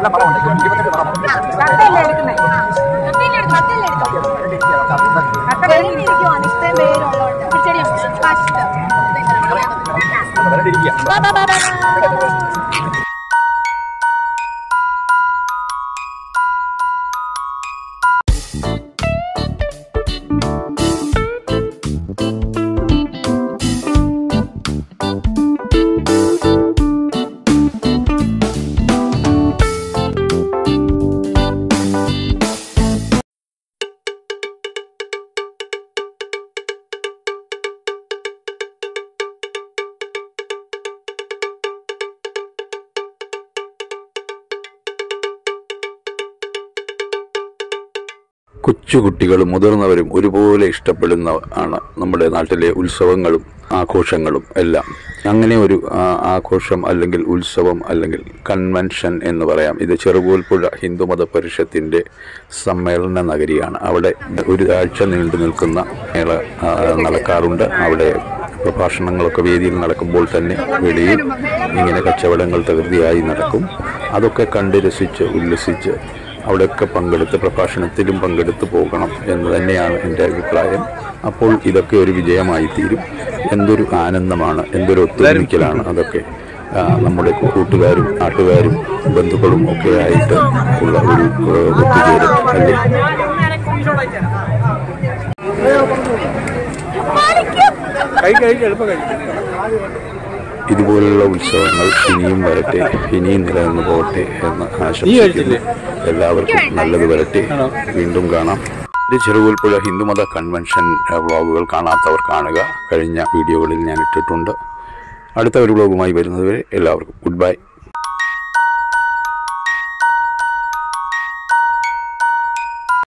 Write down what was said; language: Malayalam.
കത്തയല്ലേ എടുക്കുന്നേ കൊച്ചുകുട്ടികളും മുതിർന്നവരും ഒരുപോലെ ഇഷ്ടപ്പെടുന്ന ആണ് നമ്മുടെ നാട്ടിലെ ഉത്സവങ്ങളും ആഘോഷങ്ങളും എല്ലാം അങ്ങനെ ഒരു ആ, ആഘോഷം അല്ലെങ്കിൽ ഉത്സവം അല്ലെങ്കിൽ കൺവെൻഷൻ എന്ന് പറയാം ഇത് ചെറുകോൽപ്പുഴ ഹിന്ദുമത പരിഷത്തിൻ്റെ സമ്മേളന നഗരിയാണ് അവിടെ ഒരു ആഴ്ച നീണ്ടു നിൽക്കുന്ന മേള ആ, നടക്കാറുണ്ട് അവിടെ പ്രഭാഷണങ്ങളൊക്കെ വേദിയിൽ നടക്കുമ്പോൾ തന്നെ വെളിയിൽ ഇങ്ങനെ കച്ചവടങ്ങൾ തകൃതിയായി നടക്കും അതൊക്കെ കണ്ട് രസിച്ച് ഉല്ലസിച്ച് അവിടെയൊക്കെ പങ്കെടുത്ത് പ്രഭാഷണത്തിലും പങ്കെടുത്ത് പോകണം എന്ന് തന്നെയാണ് എൻ്റെ അഭിപ്രായം അപ്പോൾ ഇതൊക്കെ ഒരു വിജയമായി തീരും എന്തൊരു ആനന്ദമാണ് എന്തൊരു ഒത്തുമിക്കലാണ് അതൊക്കെ ആ, നമ്മുടെ കൂട്ടുകാരും നാട്ടുകാരും ബന്ധുക്കളും ഒക്കെ ആയിട്ട് ഉള്ള ഒരു ഏഹ്, ഒത്തുചേരൽ അല്ലേ ഇതുപോലുള്ള ഉത്സവങ്ങൾ ഇനിയും വരട്ടെ ഇനിയും നിലനിന്ന് പോകട്ടെ എന്ന് ആശംസിക്കുന്നു എല്ലാവർക്കും നല്ലത് വരട്ടെ വീണ്ടും കാണാം ഇത് ചെറുകോൽപ്പുഴ ഹിന്ദുമത കൺവെൻഷൻ ഏഹ്, വ്ളോഗുകൾ കാണാത്തവർ കാണുക കഴിഞ്ഞ വീഡിയോകളിൽ ഞാൻ ഇട്ടിട്ടുണ്ട് അടുത്ത ഒരു വ്ളോഗുമായി വരുന്നതുവരെ എല്ലാവർക്കും ഗുഡ് ബൈ